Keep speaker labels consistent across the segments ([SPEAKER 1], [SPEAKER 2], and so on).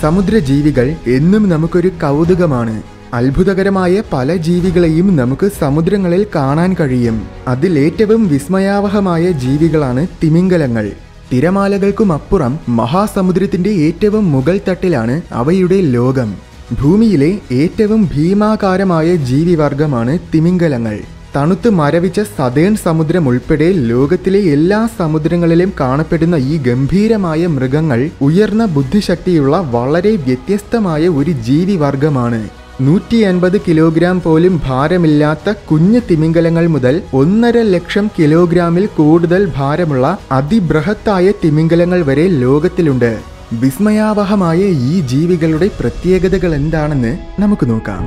[SPEAKER 1] സമുദ്രജീവികൾ എന്നും നമുക്കൊരു കൗതുകമാണ് അത്ഭുതകരമായ പല ജീവികളെയും നമുക്ക് സമുദ്രങ്ങളിൽ കാണാൻ കഴിയും അതിലേറ്റവും വിസ്മയാവഹമായ ജീവികളാണ് തിമിംഗലങ്ങൾ തിരമാലകൾക്കും അപ്പുറം മഹാസമുദ്രത്തിന്റെ ഏറ്റവും മുകൾ തട്ടിലാണ് അവയുടെ ലോകം ഭൂമിയിലെ ഏറ്റവും ഭീമാകാരമായ ജീവിവർഗമാണ് തിമിംഗലങ്ങൾ തണുത്ത് മരവിച്ച സതേൺ സമുദ്രം ഉൾപ്പെടെ ലോകത്തിലെ എല്ലാ സമുദ്രങ്ങളിലും കാണപ്പെടുന്ന ഈ ഗംഭീരമായ മൃഗങ്ങൾ ഉയർന്ന ബുദ്ധിശക്തിയുള്ള വളരെ വ്യത്യസ്തമായ ഒരു ജീവിവർഗമാണ് നൂറ്റി അൻപത് കിലോഗ്രാം പോലും ഭാരമില്ലാത്ത കുഞ്ഞു തിമിംഗലങ്ങൾ മുതൽ ഒന്നര ലക്ഷം കിലോഗ്രാമിൽ കൂടുതൽ ഭാരമുള്ള അതിബൃഹത്തായ തിമിംഗലങ്ങൾ വരെ ലോകത്തിലുണ്ട് വിസ്മയാവഹമായ ഈ ജീവികളുടെ പ്രത്യേകതകൾ എന്താണെന്ന് നമുക്ക് നോക്കാം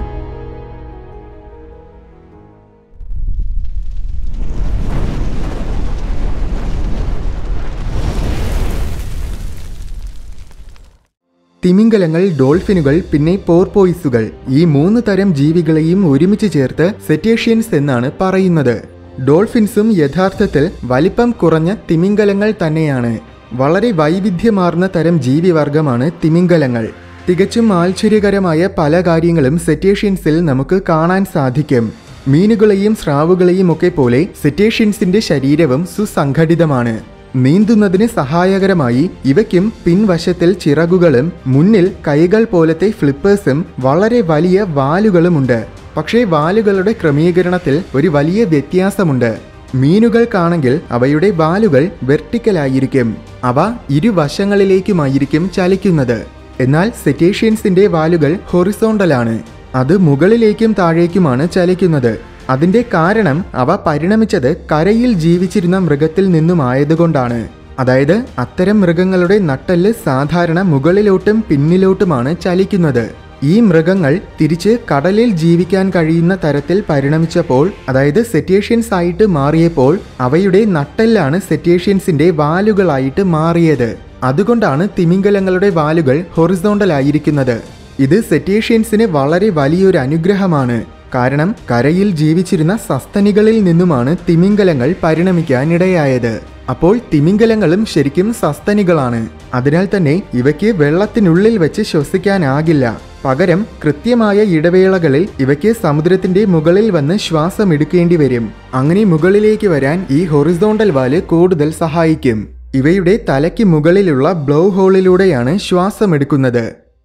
[SPEAKER 1] തിമിംഗലങ്ങൾ ഡോൾഫിനുകൾ പിന്നെ പോർപോയിസുകൾ ഈ മൂന്ന് തരം ജീവികളെയും ഒരുമിച്ച് ചേർത്ത് സെറ്റേഷ്യൻസ് എന്നാണ് പറയുന്നത് ഡോൾഫിൻസും യഥാർത്ഥത്തിൽ വലിപ്പം കുറഞ്ഞ തിമിംഗലങ്ങൾ തന്നെയാണ് വളരെ വൈവിധ്യമാർന്ന തരം ജീവിവർഗമാണ് തിമിംഗലങ്ങൾ തികച്ചും ആശ്ചര്യകരമായ പല കാര്യങ്ങളും സെറ്റേഷ്യൻസിൽ നമുക്ക് കാണാൻ സാധിക്കും മീനുകളെയും സ്രാവുകളെയും ഒക്കെ പോലെ സെറ്റേഷ്യൻസിന്റെ ശരീരവും സുസംഘടിതമാണ് നീന്തുന്നതിന് സഹായകരമായി ഇവയ്ക്കും പിൻവശത്തിൽ ചിറകുകളും മുന്നിൽ കൈകൾ പോലത്തെ ഫ്ലിപ്പേഴ്സും വളരെ വലിയ വാലുകളുമുണ്ട് പക്ഷേ വാലുകളുടെ ക്രമീകരണത്തിൽ ഒരു വലിയ വ്യത്യാസമുണ്ട് മീനുകൾക്കാണെങ്കിൽ അവയുടെ വാലുകൾ വെർട്ടിക്കലായിരിക്കും അവ ഇരുവശങ്ങളിലേക്കുമായിരിക്കും ചലിക്കുന്നത് എന്നാൽ സെറ്റേഷ്യൻസിന്റെ വാലുകൾ ഹൊറിസോണ്ടലാണ് അത് മുകളിലേക്കും താഴേക്കുമാണ് ചലിക്കുന്നത് അതിന്റെ കാരണം അവ പരിണമിച്ചത് കരയിൽ ജീവിച്ചിരുന്ന മൃഗത്തിൽ നിന്നുമായതുകൊണ്ടാണ് അതായത് അത്തരം മൃഗങ്ങളുടെ നട്ടെല്ല് സാധാരണ മുകളിലോട്ടും പിന്നിലോട്ടുമാണ് ചലിക്കുന്നത് ഈ മൃഗങ്ങൾ തിരിച്ച് കടലിൽ ജീവിക്കാൻ കഴിയുന്ന തരത്തിൽ പരിണമിച്ചപ്പോൾ അതായത് സെറ്റേഷ്യൻസ് ആയിട്ട് മാറിയപ്പോൾ അവയുടെ നട്ടെല്ലാണ് സെറ്റേഷ്യൻസിന്റെ വാലുകളായിട്ട് മാറിയത് അതുകൊണ്ടാണ് തിമിംഗലങ്ങളുടെ വാലുകൾ ഹൊറിസോണ്ടൽ ആയിരിക്കുന്നത് ഇത് സെറ്റേഷ്യൻസിന് വളരെ വലിയൊരു അനുഗ്രഹമാണ് കാരണം കരയിൽ ജീവിച്ചിരുന്ന സസ്തനികളിൽ നിന്നുമാണ് തിമിംഗലങ്ങൾ പരിണമിക്കാനിടയായത് അപ്പോൾ തിമിംഗലങ്ങളും ശരിക്കും സസ്തനികളാണ് അതിനാൽ തന്നെ ഇവയ്ക്ക് വെള്ളത്തിനുള്ളിൽ വെച്ച് ശ്വസിക്കാനാകില്ല പകരം കൃത്യമായ ഇടവേളകളിൽ ഇവയ്ക്ക് സമുദ്രത്തിന്റെ മുകളിൽ വന്ന് ശ്വാസം എടുക്കേണ്ടി വരും അങ്ങനെ മുകളിലേക്ക് വരാൻ ഈ ഹൊറിസോണ്ടൽ വാല് കൂടുതൽ സഹായിക്കും ഇവയുടെ തലയ്ക്ക് മുകളിലുള്ള ബ്ലോ ഹോളിലൂടെയാണ് ശ്വാസം എടുക്കുന്നത്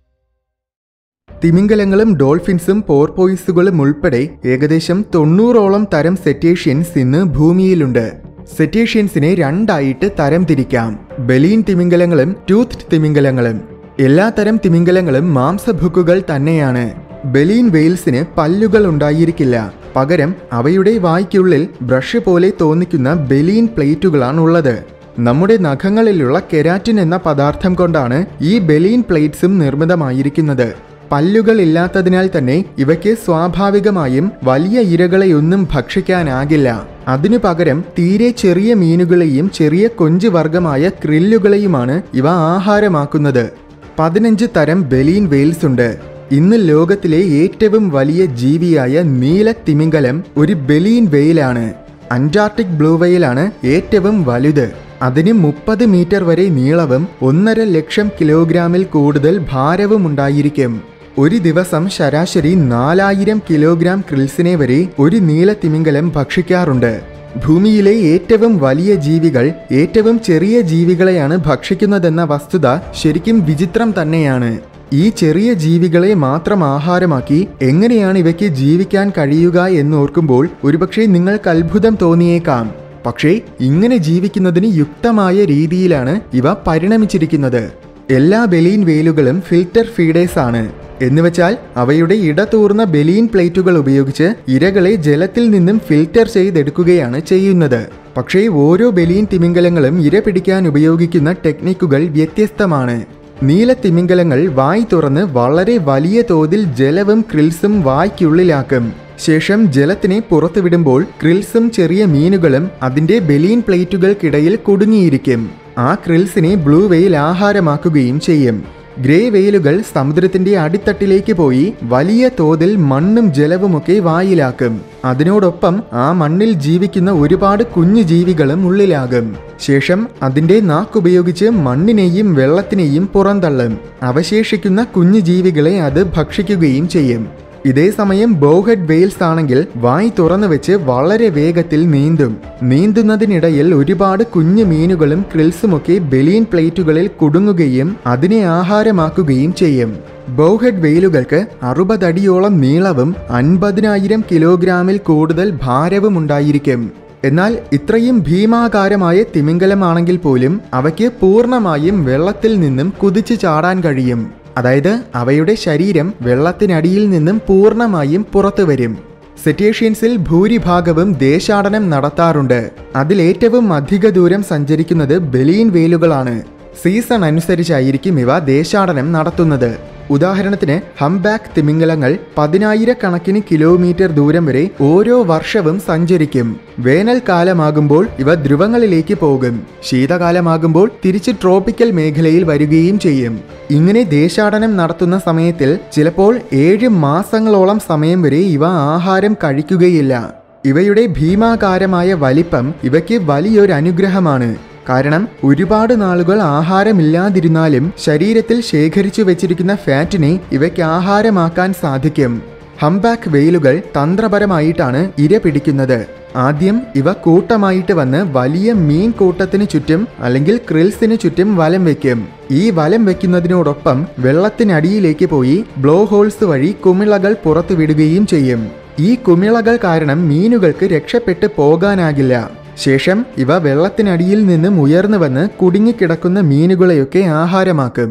[SPEAKER 1] തിമിംഗലങ്ങളും ഡോൾഫിൻസും പോർപോയിസുകളും ഉൾപ്പെടെ ഏകദേശം തൊണ്ണൂറോളം തരം സെറ്റേഷ്യൻസ് ഇന്ന് ഭൂമിയിലുണ്ട് സെറ്റേഷ്യൻസിനെ രണ്ടായിട്ട് തരം തിരിക്കാം ബലീൻ തിമിംഗലങ്ങളും ടൂത്ത് തിമിംഗലങ്ങളും എല്ലാ തരം തിമിംഗലങ്ങളും മാംസഭുക്കുകൾ തന്നെയാണ് ബലീൻ വെയിൽസിന് പല്ലുകൾ ഉണ്ടായിരിക്കില്ല പകരം അവയുടെ വായ്ക്കുള്ളിൽ ബ്രഷ് പോലെ തോന്നിക്കുന്ന ബലീൻ പ്ലേറ്റുകളാണുള്ളത് നമ്മുടെ നഖങ്ങളിലുള്ള കെരാറ്റിൻ എന്ന പദാർത്ഥം കൊണ്ടാണ് ഈ ബലീൻ പ്ലേറ്റ്സും നിർമ്മിതമായിരിക്കുന്നത് പല്ലുകൾ ഇല്ലാത്തതിനാൽ തന്നെ ഇവയ്ക്ക് സ്വാഭാവികമായും വലിയ ഇരകളെയൊന്നും ഭക്ഷിക്കാനാകില്ല അതിനു പകരം തീരെ ചെറിയ മീനുകളെയും ചെറിയ കൊഞ്ച് വർഗമായ ക്രില്ലുകളെയുമാണ് ഇവ ആഹാരമാക്കുന്നത് പതിനഞ്ച് തരം ബലീൻ വെയിൽസ് ഉണ്ട് ഇന്ന് ലോകത്തിലെ ഏറ്റവും വലിയ ജീവിയായ നീല തിമിംഗലം ഒരു ബലീൻ വെയിലാണ് അന്റാർട്ടിക് ബ്ലൂ വെയിലാണ് ഏറ്റവും വലുത് അതിന് മുപ്പത് മീറ്റർ വരെ നീളവും ഒന്നര ലക്ഷം കിലോഗ്രാമിൽ കൂടുതൽ ഭാരവും ഉണ്ടായിരിക്കും ഒരു ദിവസം ശരാശരി നാലായിരം കിലോഗ്രാം ക്രിൽസിനെ വരെ ഒരു നീല തിമിംഗലം ഭക്ഷിക്കാറുണ്ട് ഭൂമിയിലെ ഏറ്റവും വലിയ ജീവികൾ ഏറ്റവും ചെറിയ ജീവികളെയാണ് ഭക്ഷിക്കുന്നതെന്ന വസ്തുത ശരിക്കും വിചിത്രം തന്നെയാണ് ഈ ചെറിയ ജീവികളെ മാത്രം ആഹാരമാക്കി എങ്ങനെയാണ് ഇവയ്ക്ക് ജീവിക്കാൻ കഴിയുക എന്നോർക്കുമ്പോൾ ഒരുപക്ഷെ നിങ്ങൾക്ക് അത്ഭുതം തോന്നിയേക്കാം പക്ഷേ ഇങ്ങനെ ജീവിക്കുന്നതിന് യുക്തമായ രീതിയിലാണ് ഇവ പരിണമിച്ചിരിക്കുന്നത് എല്ലാ ബലീൻ വേലുകളും ഫിൽറ്റർ ഫീഡേഴ്സ് ആണ് എന്നുവെച്ചാൽ അവയുടെ ഇടതൂർന്ന ബലീൻ പ്ലേറ്റുകൾ ഉപയോഗിച്ച് ഇരകളെ ജലത്തിൽ നിന്നും ഫിൽറ്റർ ചെയ്തെടുക്കുകയാണ് ചെയ്യുന്നത് പക്ഷേ ഓരോ ബലീൻ തിമിംഗലങ്ങളും ഇര പിടിക്കാൻ ഉപയോഗിക്കുന്ന ടെക്നിക്കുകൾ വ്യത്യസ്തമാണ് നീല തിമിംഗലങ്ങൾ വായ് തുറന്ന് വളരെ വലിയ തോതിൽ ജലവും ക്രിൽസും വായ്ക്കുള്ളിലാക്കും ശേഷം ജലത്തിനെ പുറത്തുവിടുമ്പോൾ ക്രിൽസും ചെറിയ മീനുകളും അതിന്റെ ബലീൻ പ്ലേറ്റുകൾക്കിടയിൽ കുടുങ്ങിയിരിക്കും ആ ക്രിൽസിനെ ബ്ലൂ വെയിൽ ആഹാരമാക്കുകയും ചെയ്യും ഗ്രേ വെയിലുകൾ സമുദ്രത്തിന്റെ അടിത്തട്ടിലേക്ക് പോയി വലിയ തോതിൽ മണ്ണും ജലവുമൊക്കെ വായിലാക്കും അതിനോടൊപ്പം ആ മണ്ണിൽ ജീവിക്കുന്ന ഒരുപാട് കുഞ്ഞു ജീവികളും ഉള്ളിലാകും ശേഷം അതിന്റെ നാക്കുപയോഗിച്ച് മണ്ണിനെയും വെള്ളത്തിനെയും പുറന്തള്ളും അവശേഷിക്കുന്ന കുഞ്ഞു ജീവികളെ അത് ഭക്ഷിക്കുകയും ചെയ്യും ഇതേ സമയം ബോഹെഡ് വെയിൽസ് ആണെങ്കിൽ വായി തുറന്നു വെച്ച് വളരെ വേഗത്തിൽ നീന്തും നീന്തുന്നതിനിടയിൽ ഒരുപാട് കുഞ്ഞു മീനുകളും ക്രിൽസുമൊക്കെ ബെലീൻ പ്ലേറ്റുകളിൽ കുടുങ്ങുകയും അതിനെ ആഹാരമാക്കുകയും ചെയ്യും ബോഹെഡ് വെയിലുകൾക്ക് അറുപതടിയോളം നീളവും അൻപതിനായിരം കിലോഗ്രാമിൽ കൂടുതൽ ഭാരവും ഉണ്ടായിരിക്കും എന്നാൽ ഇത്രയും ഭീമാകാരമായ തിമിംഗലമാണെങ്കിൽ പോലും അവയ്ക്ക് പൂർണ്ണമായും വെള്ളത്തിൽ നിന്നും കുതിച്ചു ചാടാൻ കഴിയും അതായത് അവയുടെ ശരീരം വെള്ളത്തിനടിയിൽ നിന്നും പൂർണ്ണമായും പുറത്തു വരും സെറ്റേഷ്യൻസിൽ ഭൂരിഭാഗവും ദേശാടനം നടത്താറുണ്ട് അതിലേറ്റവും അധിക ദൂരം സഞ്ചരിക്കുന്നത് ബലീൻ വേലുകളാണ് സീസൺ അനുസരിച്ചായിരിക്കും ഇവ ദേശാടനം നടത്തുന്നത് ഉദാഹരണത്തിന് ഹംബാക്ക് തിമിംഗലങ്ങൾ പതിനായിരക്കണക്കിന് കിലോമീറ്റർ ദൂരം വരെ ഓരോ വർഷവും സഞ്ചരിക്കും വേനൽക്കാലമാകുമ്പോൾ ഇവ ധ്രുവങ്ങളിലേക്ക് പോകും ശീതകാലമാകുമ്പോൾ തിരിച്ച് ട്രോപ്പിക്കൽ മേഖലയിൽ വരികയും ചെയ്യും ഇങ്ങനെ ദേശാടനം നടത്തുന്ന സമയത്തിൽ ചിലപ്പോൾ ഏഴ് മാസങ്ങളോളം സമയം വരെ ഇവ ആഹാരം കഴിക്കുകയില്ല ഇവയുടെ ഭീമാകാരമായ വലിപ്പം ഇവയ്ക്ക് വലിയൊരു അനുഗ്രഹമാണ് കാരണം ഒരുപാട് നാളുകൾ ആഹാരമില്ലാതിരുന്നാലും ശരീരത്തിൽ ശേഖരിച്ചു വെച്ചിരിക്കുന്ന ഫാറ്റിനെ ഇവയ്ക്ക് ആഹാരമാക്കാൻ സാധിക്കും ഹംബാക്ക് വെയിലുകൾ തന്ത്രപരമായിട്ടാണ് ഇര പിടിക്കുന്നത് ആദ്യം ഇവ കൂട്ടമായിട്ട് വന്ന് വലിയ മീൻ കൂട്ടത്തിന് ചുറ്റും അല്ലെങ്കിൽ ക്രിൽസിന് ചുറ്റും വലം വെക്കും ഈ വലം വെക്കുന്നതിനോടൊപ്പം വെള്ളത്തിനടിയിലേക്ക് പോയി ബ്ലോ ഹോൾസ് വഴി കുമിളകൾ പുറത്തുവിടുകയും ചെയ്യും ഈ കുമിളകൾ കാരണം മീനുകൾക്ക് രക്ഷപ്പെട്ട് പോകാനാകില്ല ശേഷം ഇവ വെള്ളത്തിനടിയിൽ നിന്നും ഉയർന്നു വന്ന് കുടുങ്ങിക്കിടക്കുന്ന മീനുകളെയൊക്കെ ആഹാരമാക്കും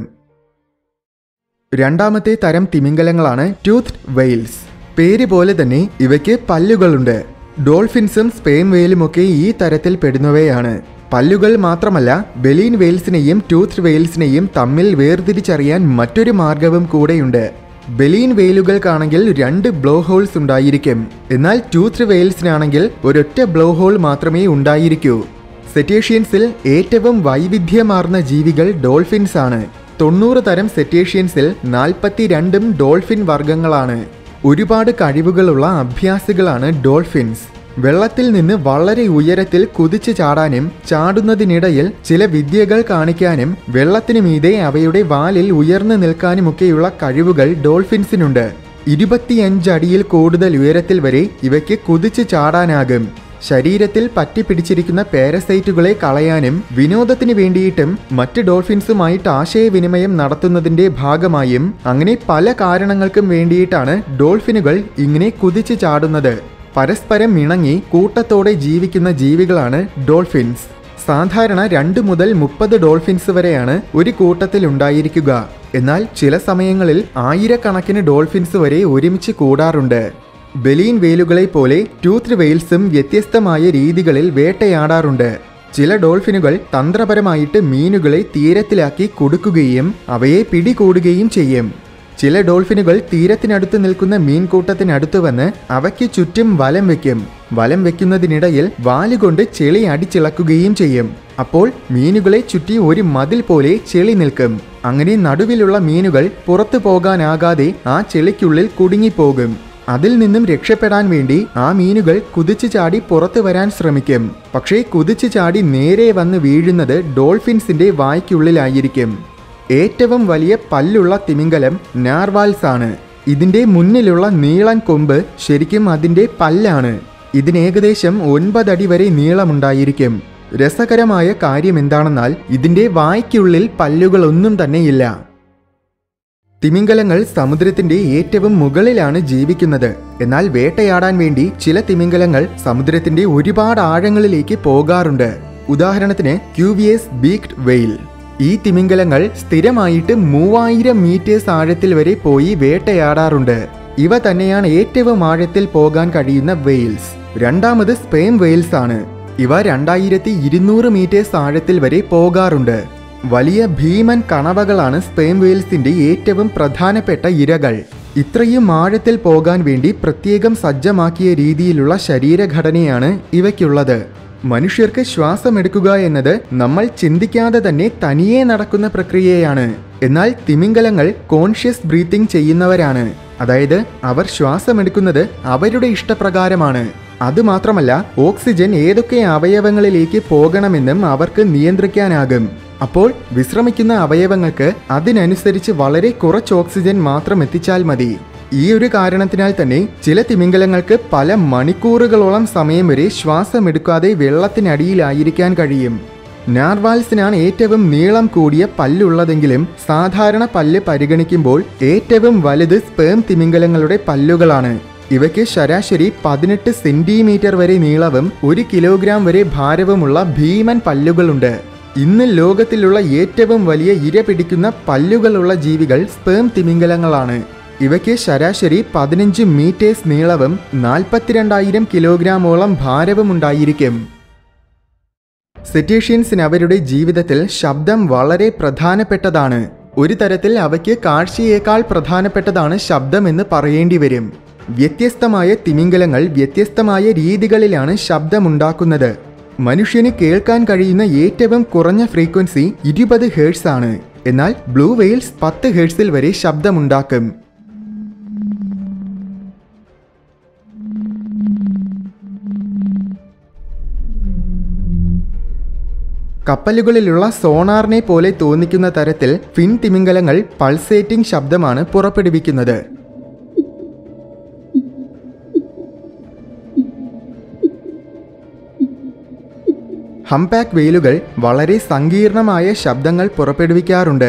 [SPEAKER 1] രണ്ടാമത്തെ തരം തിമിംഗലങ്ങളാണ് ടൂത്ത് വെയിൽസ് പേര് പോലെ തന്നെ ഇവയ്ക്ക് പല്ലുകളുണ്ട് ഡോൾഫിൻസും സ്പെയിം വെയിലുമൊക്കെ ഈ തരത്തിൽ പെടുന്നവയാണ് പല്ലുകൾ മാത്രമല്ല ബെലീൻ വെയിൽസിനെയും ടൂത്ത് വെയിൽസിനെയും തമ്മിൽ വേർതിരിച്ചറിയാൻ മറ്റൊരു മാർഗവും കൂടെയുണ്ട് ബെലീൻ വെയിലുകൾക്കാണെങ്കിൽ രണ്ട് ബ്ലോ ഹോൾസ് ഉണ്ടായിരിക്കും എന്നാൽ ടൂത്ത് വെയിൽസിനാണെങ്കിൽ ഒരൊറ്റ ബ്ലോ ഹോൾ മാത്രമേ ഉണ്ടായിരിക്കൂ സെറ്റേഷ്യൻസിൽ ഏറ്റവും വൈവിധ്യമാർന്ന ജീവികൾ ഡോൾഫിൻസ് ആണ് തൊണ്ണൂറ് തരം സെറ്റേഷ്യൻസിൽ നാൽപ്പത്തിരണ്ടും ഡോൾഫിൻ വർഗങ്ങളാണ് ഒരുപാട് കഴിവുകളുള്ള അഭ്യാസികളാണ് ഡോൾഫിൻസ് വെള്ളത്തിൽ നിന്ന് വളരെ ഉയരത്തിൽ കുതിച്ചു ചാടാനും ചാടുന്നതിനിടയിൽ ചില വിദ്യകൾ കാണിക്കാനും വെള്ളത്തിനു മീതെ അവയുടെ വാലിൽ ഉയർന്നു നിൽക്കാനുമൊക്കെയുള്ള കഴിവുകൾ ഡോൾഫിൻസിനുണ്ട് ഇരുപത്തിയഞ്ച് അടിയിൽ കൂടുതൽ ഉയരത്തിൽ വരെ ഇവയ്ക്ക് കുതിച്ചു ചാടാനാകും ശരീരത്തിൽ പറ്റിപ്പിടിച്ചിരിക്കുന്ന പാരസൈറ്റുകളെ കളയാനും വിനോദത്തിന് വേണ്ടിയിട്ടും മറ്റ് ഡോൾഫിൻസുമായിട്ട് ആശയവിനിമയം നടത്തുന്നതിന്റെ ഭാഗമായും അങ്ങനെ പല കാരണങ്ങൾക്കും വേണ്ടിയിട്ടാണ് ഡോൾഫിനുകൾ ഇങ്ങനെ കുതിച്ചു ചാടുന്നത് പരസ്പരം ഇണങ്ങി കൂട്ടത്തോടെ ജീവിക്കുന്ന ജീവികളാണ് ഡോൾഫിൻസ് സാധാരണ രണ്ട് മുതൽ മുപ്പത് ഡോൾഫിൻസ് വരെയാണ് ഒരു കൂട്ടത്തിൽ ഉണ്ടായിരിക്കുക എന്നാൽ ചില സമയങ്ങളിൽ ആയിരക്കണക്കിന് ഡോൾഫിൻസ് വരെ ഒരുമിച്ച് കൂടാറുണ്ട് ബലീൻ വെയിലുകളെ പോലെ ടൂത്ത് വെയിൽസും വ്യത്യസ്തമായ രീതികളിൽ വേട്ടയാടാറുണ്ട് ചില ഡോൾഫിനുകൾ തന്ത്രപരമായിട്ട് മീനുകളെ തീരത്തിലാക്കി കൊടുക്കുകയും അവയെ പിടികൂടുകയും ചെയ്യും ചില ഡോൾഫിനുകൾ തീരത്തിനടുത്ത് നിൽക്കുന്ന മീൻകൂട്ടത്തിനടുത്ത് വന്ന് അവയ്ക്ക് ചുറ്റും വലം വെക്കും വലം വെക്കുന്നതിനിടയിൽ വാലുകൊണ്ട് ചെളി അടിച്ചിളക്കുകയും ചെയ്യും അപ്പോൾ മീനുകളെ ചുറ്റി ഒരു മതിൽ പോലെ ചെളി നിൽക്കും അങ്ങനെ നടുവിലുള്ള മീനുകൾ പുറത്തു പോകാനാകാതെ ആ ചെളിക്കുള്ളിൽ കുടുങ്ങിപ്പോകും അതിൽ നിന്നും രക്ഷപ്പെടാൻ വേണ്ടി ആ മീനുകൾ കുതിച്ചു ചാടി പുറത്തു വരാൻ ശ്രമിക്കും പക്ഷേ കുതിച്ചു ചാടി നേരെ വന്ന് വീഴുന്നത് ഡോൾഫിൻസിന്റെ വായ്ക്കുള്ളിലായിരിക്കും ഏറ്റവും വലിയ പല്ലുള്ള തിമിംഗലം നാർവാൽസ് ആണ് ഇതിന്റെ മുന്നിലുള്ള നീളൻ കൊമ്പ് ശരിക്കും അതിന്റെ പല്ലാണ് ഇതിന് ഏകദേശം ഒൻപതടി വരെ നീളമുണ്ടായിരിക്കും രസകരമായ കാര്യം എന്താണെന്നാൽ ഇതിന്റെ വായ്ക്കുള്ളിൽ പല്ലുകളൊന്നും തന്നെയില്ല തിമിംഗലങ്ങൾ സമുദ്രത്തിന്റെ ഏറ്റവും മുകളിലാണ് ജീവിക്കുന്നത് എന്നാൽ വേട്ടയാടാൻ വേണ്ടി ചില തിമിംഗലങ്ങൾ സമുദ്രത്തിന്റെ ഒരുപാട് ആഴങ്ങളിലേക്ക് പോകാറുണ്ട് ഉദാഹരണത്തിന് ക്യൂവിയസ് ബീക്ഡ് വെയിൽ ഈ തിമിംഗലങ്ങൾ സ്ഥിരമായിട്ട് മൂവായിരം മീറ്റേഴ്സ് ആഴത്തിൽ വരെ പോയി വേട്ടയാടാറുണ്ട് ഇവ തന്നെയാണ് ഏറ്റവും ആഴത്തിൽ പോകാൻ കഴിയുന്ന വെയിൽസ് രണ്ടാമത് സ്പെയിം വെയിൽസ് ആണ് ഇവ രണ്ടായിരത്തി ഇരുന്നൂറ് മീറ്റേഴ്സ് ആഴത്തിൽ വരെ പോകാറുണ്ട് വലിയ ഭീമൻ കണവകളാണ് സ്പെയിം വെയിൽസിന്റെ ഏറ്റവും പ്രധാനപ്പെട്ട ഇരകൾ ഇത്രയും ആഴത്തിൽ പോകാൻ വേണ്ടി പ്രത്യേകം സജ്ജമാക്കിയ രീതിയിലുള്ള ശരീരഘടനയാണ് ഇവയ്ക്കുള്ളത് മനുഷ്യർക്ക് ശ്വാസമെടുക്കുക എന്നത് നമ്മൾ ചിന്തിക്കാതെ തന്നെ തനിയെ നടക്കുന്ന പ്രക്രിയയാണ് എന്നാൽ തിമിംഗലങ്ങൾ കോൺഷ്യസ് ബ്രീത്തിങ് ചെയ്യുന്നവരാണ് അതായത് അവർ ശ്വാസമെടുക്കുന്നത് അവരുടെ ഇഷ്ടപ്രകാരമാണ് അതുമാത്രമല്ല ഓക്സിജൻ ഏതൊക്കെ അവയവങ്ങളിലേക്ക് പോകണമെന്നും അവർക്ക് നിയന്ത്രിക്കാനാകും അപ്പോൾ വിശ്രമിക്കുന്ന അവയവങ്ങൾക്ക് അതിനനുസരിച്ച് വളരെ കുറച്ച് ഓക്സിജൻ മാത്രം എത്തിച്ചാൽ മതി ഈ ഒരു കാരണത്തിനാൽ തന്നെ ചില തിമിംഗലങ്ങൾക്ക് പല മണിക്കൂറുകളോളം സമയം വരെ ശ്വാസമെടുക്കാതെ വെള്ളത്തിനടിയിലായിരിക്കാൻ കഴിയും നാർവാൽസിനാണ് ഏറ്റവും നീളം കൂടിയ പല്ലുള്ളതെങ്കിലും സാധാരണ പല്ല് പരിഗണിക്കുമ്പോൾ ഏറ്റവും വലുത് സ്പേം തിമിംഗലങ്ങളുടെ പല്ലുകളാണ് ഇവയ്ക്ക് ശരാശരി പതിനെട്ട് സെന്റിമീറ്റർ വരെ നീളവും ഒരു കിലോഗ്രാം വരെ ഭാരവുമുള്ള ഭീമൻ പല്ലുകളുണ്ട് ഇന്ന് ലോകത്തിലുള്ള ഏറ്റവും വലിയ ഇര പിടിക്കുന്ന പല്ലുകളുള്ള ജീവികൾ സ്പേം തിമിംഗലങ്ങളാണ് ഇവയ്ക്ക് ശരാശരി പതിനഞ്ച് മീറ്റേഴ്സ് നീളവും നാൽപ്പത്തിരണ്ടായിരം കിലോഗ്രാമോളം ഭാരവും ഉണ്ടായിരിക്കും സെറ്റേഷ്യൻസിന് അവരുടെ ജീവിതത്തിൽ ശബ്ദം വളരെ പ്രധാനപ്പെട്ടതാണ് ഒരു തരത്തിൽ അവയ്ക്ക് കാഴ്ചയേക്കാൾ പ്രധാനപ്പെട്ടതാണ് ശബ്ദമെന്ന് പറയേണ്ടി വരും വ്യത്യസ്തമായ തിമിംഗലങ്ങൾ വ്യത്യസ്തമായ രീതികളിലാണ് ശബ്ദമുണ്ടാക്കുന്നത് മനുഷ്യന് കേൾക്കാൻ കഴിയുന്ന ഏറ്റവും കുറഞ്ഞ ഫ്രീക്വൻസി ഇരുപത് ഹേഴ്സ് ആണ് എന്നാൽ ബ്ലൂ വെയിൽസ് പത്ത് ഹേഴ്സിൽ വരെ ശബ്ദമുണ്ടാക്കും കപ്പലുകളിലുള്ള സോണാറിനെ പോലെ തോന്നിക്കുന്ന തരത്തിൽ ഫിൻ തിമിംഗലങ്ങൾ പൾസേറ്റിംഗ് ശബ്ദമാണ് പുറപ്പെടുവിക്കുന്നത് ഹംപാക്ക് വെയിലുകൾ വളരെ സങ്കീർണമായ ശബ്ദങ്ങൾ പുറപ്പെടുവിക്കാറുണ്ട്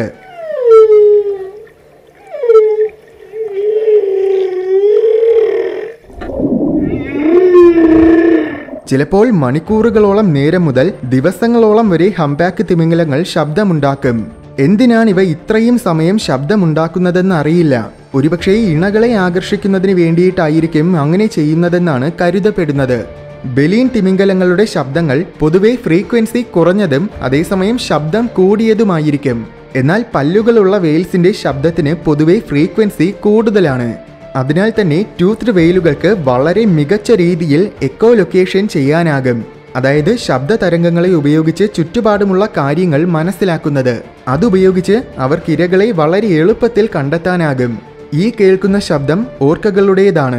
[SPEAKER 1] ചിലപ്പോൾ മണിക്കൂറുകളോളം നേരം മുതൽ ദിവസങ്ങളോളം വരെ ഹംപാക്ക് തിമിംഗലങ്ങൾ ശബ്ദമുണ്ടാക്കും എന്തിനാണ് ഇവ ഇത്രയും സമയം ശബ്ദമുണ്ടാക്കുന്നതെന്ന് അറിയില്ല ഒരുപക്ഷേ ഇണകളെ ആകർഷിക്കുന്നതിന് വേണ്ടിയിട്ടായിരിക്കും അങ്ങനെ ചെയ്യുന്നതെന്നാണ് കരുതപ്പെടുന്നത് ബലീൻ തിമിംഗലങ്ങളുടെ ശബ്ദങ്ങൾ പൊതുവെ ഫ്രീക്വൻസി കുറഞ്ഞതും അതേസമയം ശബ്ദം കൂടിയതുമായിരിക്കും എന്നാൽ പല്ലുകളുള്ള വെയിൽസിന്റെ ശബ്ദത്തിന് പൊതുവെ ഫ്രീക്വൻസി കൂടുതലാണ് അതിനാൽ തന്നെ ടൂത്ത് വെയിലുകൾക്ക് വളരെ മികച്ച രീതിയിൽ എക്കോ ലൊക്കേഷൻ ചെയ്യാനാകും അതായത് ശബ്ദ തരംഗങ്ങളെ ഉപയോഗിച്ച് ചുറ്റുപാടുമുള്ള കാര്യങ്ങൾ മനസ്സിലാക്കുന്നത് അതുപയോഗിച്ച് അവർക്ക് ഇരകളെ വളരെ എളുപ്പത്തിൽ കണ്ടെത്താനാകും ഈ കേൾക്കുന്ന ശബ്ദം ഓർക്കകളുടേതാണ്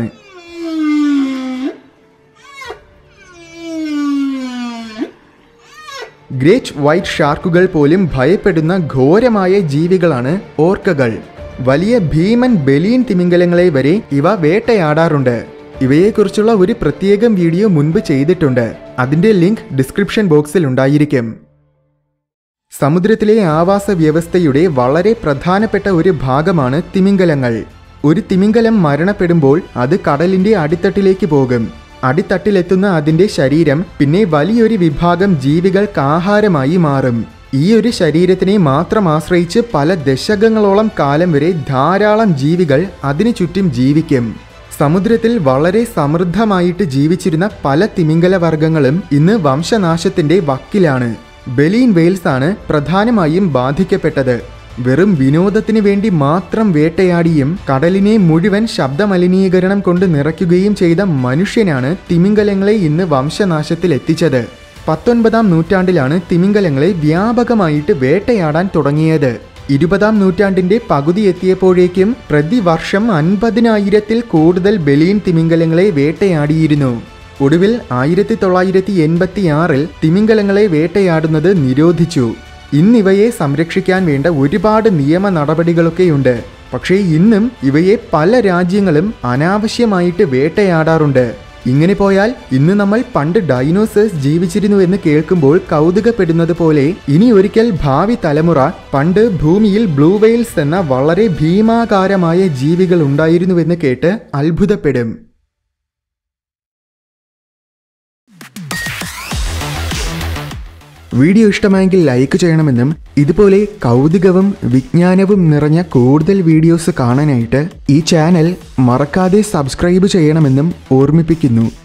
[SPEAKER 1] ഗ്രേറ്റ് വൈറ്റ് ഷാർക്കുകൾ പോലും ഭയപ്പെടുന്ന ഘോരമായ ജീവികളാണ് ഓർക്കകൾ വലിയ ഭീമൻ ബലീൻ തിമിംഗലങ്ങളെ വരെ ഇവ വേട്ടയാടാറുണ്ട് ഇവയെക്കുറിച്ചുള്ള ഒരു പ്രത്യേകം വീഡിയോ മുൻപ് ചെയ്തിട്ടുണ്ട് അതിന്റെ ലിങ്ക് ഡിസ്ക്രിപ്ഷൻ ബോക്സിൽ ഉണ്ടായിരിക്കും സമുദ്രത്തിലെ ആവാസ വ്യവസ്ഥയുടെ വളരെ പ്രധാനപ്പെട്ട ഒരു ഭാഗമാണ് തിമിംഗലങ്ങൾ ഒരു തിമിംഗലം മരണപ്പെടുമ്പോൾ അത് കടലിന്റെ അടിത്തട്ടിലേക്ക് പോകും അടിത്തട്ടിലെത്തുന്ന അതിന്റെ ശരീരം പിന്നെ വലിയൊരു വിഭാഗം ജീവികൾക്ക് ആഹാരമായി മാറും ഈ ഒരു ശരീരത്തിനെ മാത്രം ആശ്രയിച്ച് പല ദശകങ്ങളോളം കാലം വരെ ധാരാളം ജീവികൾ അതിനു ചുറ്റും ജീവിക്കും സമുദ്രത്തിൽ വളരെ സമൃദ്ധമായിട്ട് ജീവിച്ചിരുന്ന പല തിമിംഗല വർഗങ്ങളും ഇന്ന് വംശനാശത്തിന്റെ വക്കിലാണ് ബലീൻ വെയിൽസ് ആണ് പ്രധാനമായും ബാധിക്കപ്പെട്ടത് വെറും വിനോദത്തിന് വേണ്ടി മാത്രം വേട്ടയാടിയും കടലിനെ മുഴുവൻ ശബ്ദമലിനീകരണം കൊണ്ട് നിറയ്ക്കുകയും ചെയ്ത മനുഷ്യനാണ് തിമിംഗലങ്ങളെ ഇന്ന് വംശനാശത്തിൽ എത്തിച്ചത് പത്തൊൻപതാം നൂറ്റാണ്ടിലാണ് തിമിംഗലങ്ങളെ വ്യാപകമായിട്ട് വേട്ടയാടാൻ തുടങ്ങിയത് ഇരുപതാം നൂറ്റാണ്ടിന്റെ പകുതി എത്തിയപ്പോഴേക്കും പ്രതിവർഷം അൻപതിനായിരത്തിൽ കൂടുതൽ ബലീൻ തിമിംഗലങ്ങളെ വേട്ടയാടിയിരുന്നു ഒടുവിൽ ആയിരത്തി തൊള്ളായിരത്തി എൺപത്തി ആറിൽ തിമിംഗലങ്ങളെ വേട്ടയാടുന്നത് നിരോധിച്ചു ഇന്നിവയെ സംരക്ഷിക്കാൻ വേണ്ട ഒരുപാട് നിയമ നടപടികളൊക്കെയുണ്ട് പക്ഷേ ഇന്നും ഇവയെ പല രാജ്യങ്ങളും അനാവശ്യമായിട്ട് വേട്ടയാടാറുണ്ട് ഇങ്ങനെ പോയാൽ ഇന്ന് നമ്മൾ പണ്ട് ഡൈനോസേഴ്സ് ജീവിച്ചിരുന്നു എന്ന് കേൾക്കുമ്പോൾ കൗതുകപ്പെടുന്നത് പോലെ ഇനി ഒരിക്കൽ ഭാവി തലമുറ പണ്ട് ഭൂമിയിൽ ബ്ലൂ വെയിൽസ് എന്ന വളരെ ഭീമാകാരമായ ജീവികൾ ഉണ്ടായിരുന്നുവെന്ന് കേട്ട് അത്ഭുതപ്പെടും വീഡിയോ ഇഷ്ടമായെങ്കിൽ ലൈക്ക് ചെയ്യണമെന്നും ഇതുപോലെ കൗതുകവും വിജ്ഞാനവും നിറഞ്ഞ കൂടുതൽ വീഡിയോസ് കാണാനായിട്ട് ഈ ചാനൽ മറക്കാതെ സബ്സ്ക്രൈബ് ചെയ്യണമെന്നും ഓർമ്മിപ്പിക്കുന്നു